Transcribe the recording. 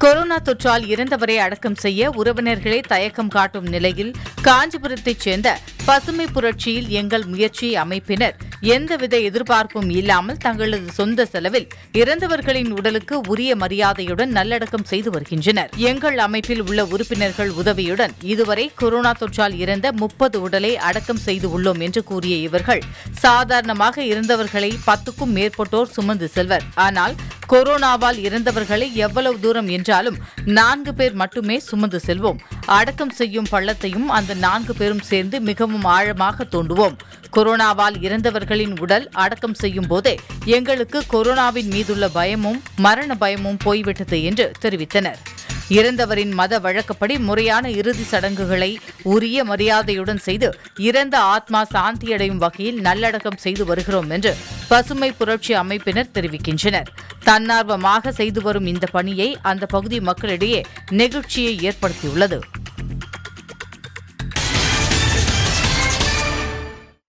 corona தொற்றால் இறந்தவரை அடக்கம் செய்ய உறவினர்களே தயக்கம் காட்டும் நிலையில் காஞ்சிபுரத்தைச் சேர்ந்த பசுமை புரட்சியில் எங்கள் முயற்சி அமைப்பினர் எந்தவித எதிர்பார்ப்பும் இல்லாமல் தங்களது சொந்த செலவில் இறந்தவர்களின் உடலுக்கு உரிய மரியாதையுடன் நல்லடக்கம் செய்து வருகின்றனர் எங்கள் அமைப்பில் உள்ள உறுப்பினர்கள் உதவியுடன் இதுவரை கொரோனா தொற்றால் இறந்த முப்பது உடலை அடக்கம் செய்து உள்ளோம் என்று கூறிய இவர்கள் சாதாரணமாக இறந்தவர்களை பத்துக்கும் மேற்பட்டோர் சுமந்து செல்வர் ஆனால் கொரோனாவால் இறந்தவர்களை எவ்வளவு தூரம் என்றாலும் நான்கு பேர் மட்டுமே சுமந்து செல்வோம் அடக்கம் செய்யும் பள்ளத்தையும் அந்த நான்கு பேரும் சேர்ந்து மிகவும் ஆழமாக தோண்டுவோம் கொரோனாவால் இறந்தவர்களின் உடல் அடக்கம் செய்யும் போதே எங்களுக்கு கொரோனாவின் மீதுள்ள பயமும் மரண பயமும் போய்விட்டது என்று தெரிவித்தனர் இறந்தவரின் மத வழக்கப்படி முறையான இறுதி சடங்குகளை உரிய மரியாதையுடன் செய்து இறந்த ஆத்மா சாந்தியடையும் வகையில் நல்லடக்கம் செய்து வருகிறோம் என்று பசுமை புரட்சி அமைப்பினர் தெரிவிக்கின்றனர் தன்னார்வமாக செய்து வரும் இந்த பணியை அந்த பகுதி மக்களிடையே நெகிழ்ச்சியை ஏற்படுத்தியுள்ளது